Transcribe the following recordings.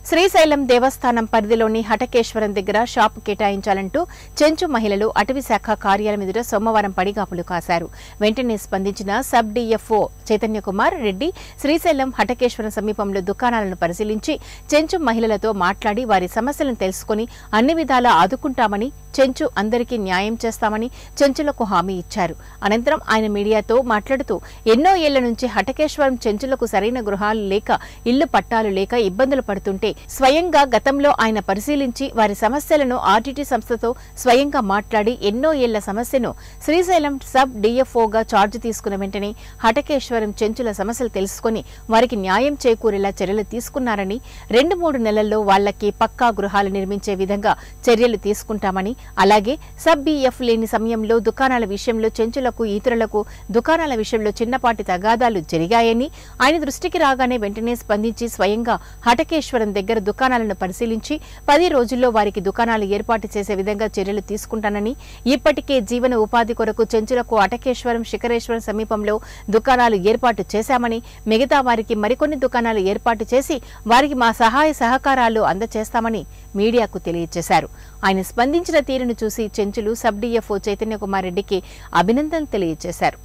శ్రీశైలం దేవస్థానం పరిధిలోని హటకేశ్వరం దగ్గర షాపు కేటాయించాలంటూ చెంచు మహిళలు అటవీ శాఖ కార్యాలయం ఎదుట సోమవారం పడిగాపులు కాశారు వెంటనే స్పందించిన సబ్ డిఎఫ్ఓ చైతన్య కుమార్ రెడ్డి శ్రీశైలం హటకేశ్వరం సమీపంలో దుకాణాలను పరిశీలించి చెంచు మహిళలతో మాట్లాడి వారి సమస్యలను తెలుసుకుని అన్ని విధాలా ఆదుకుంటామని చెంచు అందరికీ న్యాయం చేస్తామని చెంచులకు హామీ ఇచ్చారు అనంతరం ఆయన మీడియాతో మాట్లాడుతూ ఎన్నో ఏళ్ల నుంచి హటకేశ్వరం చెంచులకు సరైన గృహాలు లేక ఇళ్లు పట్టాలు లేక ఇబ్బందులు పడుతుంటే స్వయంగా గతంలో ఆయన పరిశీలించి వారి సమస్యలను ఆర్టీటీ సంస్థతో స్వయంగా మాట్లాడి ఎన్నో ఏళ్ల సమస్యను శ్రీశైలం సబ్ డిఎఫ్ఓగా ఛార్జ్ తీసుకున్న వెంటనే హటకేశ్వరం చెంచుల సమస్యలు తెలుసుకుని వారికి న్యాయం చేకూరేలా చర్యలు తీసుకున్నారని రెండు మూడు నెలల్లో వాళ్లకి పక్కా గృహాలు నిర్మించే విధంగా చర్యలు తీసుకుంటామని అలాగే సబ్ బిఎఫ్ లేని సమయంలో దుకాణాల విషయంలో చెంచులకు ఇతరులకు దుకాణాల విషయంలో చిన్నపాటి తగాదాలు జరిగాయని ఆయన దృష్టికి రాగానే వెంటనే స్పందించి స్వయంగా హటకేశ్వరం దగ్గర దుకాణాలను పరిశీలించి పది రోజుల్లో వారికి దుకాణాలు ఏర్పాటు చేసే విధంగా చర్యలు తీసుకుంటానని ఇప్పటికే జీవన ఉపాధి కొరకు చెంచులకు అటకేశ్వరం శిఖరేశ్వరం సమీపంలో దుకాణాలు ఏర్పాటు చేశామని మిగతా వారికి మరికొన్ని దుకాణాలు ఏర్పాటు చేసి వారికి మా సహాయ సహకారాలు అందచేస్తామని మీడియాకు తెలియజేశారు ఆయన స్పందించిన తీరును చూసి చెంచులు సబ్ డిఎఫ్ఓ చైతన్య కుమార్ రెడ్డికి అభినందనలు తెలియజేశారు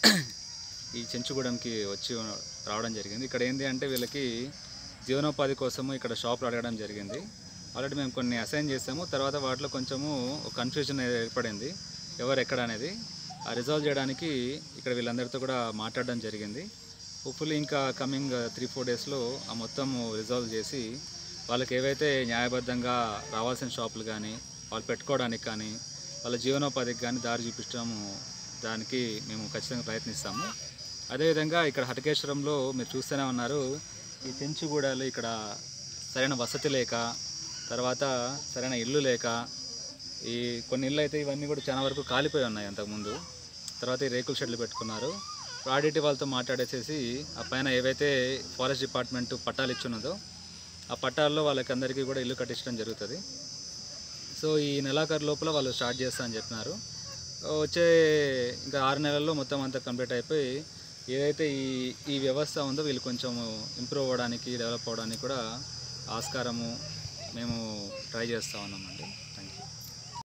ఈ చెంచుగూడెంకి వచ్చి రావడం జరిగింది ఇక్కడ ఏంటి అంటే వీళ్ళకి జీవనోపాధి కోసము ఇక్కడ షాప్ అడగడం జరిగింది ఆల్రెడీ మేము కొన్ని అసైన్ చేసాము తర్వాత వాటిలో కొంచెము కన్ఫ్యూజన్ ఏర్పడింది ఎవరు ఎక్కడ అనేది ఆ రిజాల్వ్ చేయడానికి ఇక్కడ వీళ్ళందరితో కూడా మాట్లాడడం జరిగింది హోప్ఫుల్లీ ఇంకా కమింగ్ త్రీ ఫోర్ డేస్లో ఆ మొత్తం రిజాల్వ్ చేసి వాళ్ళకి ఏవైతే న్యాయబద్ధంగా రావాల్సిన షాపులు కానీ వాళ్ళు పెట్టుకోవడానికి కానీ వాళ్ళ జీవనోపాధికి కానీ దారి చూపించడము దానికి మేము ఖచ్చితంగా ప్రయత్నిస్తాము అదేవిధంగా ఇక్కడ హటకేశ్వరంలో మీరు చూస్తూనే ఉన్నారు ఈ చెంచుగూడలు ఇక్కడ సరైన వసతి లేక తర్వాత సరైన ఇల్లు లేక ఈ కొన్ని ఇళ్ళు అయితే ఇవన్నీ కూడా చాలా వరకు కాలిపోయి ఉన్నాయి అంతకుముందు తర్వాత ఈ రేకుల షెడ్లు పెట్టుకున్నారు ఆడిటి వాళ్ళతో మాట్లాడేసేసి ఆ పైన ఏవైతే ఫారెస్ట్ డిపార్ట్మెంట్ పట్టాలు ఇచ్చున్నదో ఆ పట్టాల్లో వాళ్ళకి అందరికీ కూడా ఇల్లు కట్టించడం జరుగుతుంది సో ఈ నెలాఖరు లోపల వాళ్ళు స్టార్ట్ చేస్తా అని చెప్పినారు వచ్చే ఇంకా ఆరు నెలల్లో మొత్తం అంతా కంప్లీట్ అయిపోయి ఏదైతే ఈ ఈ వ్యవస్థ ఉందో వీళ్ళు కొంచెం ఇంప్రూవ్ అవ్వడానికి డెవలప్ అవ్వడానికి కూడా ఆస్కారము మేము ట్రై చేస్తూ ఉన్నామండి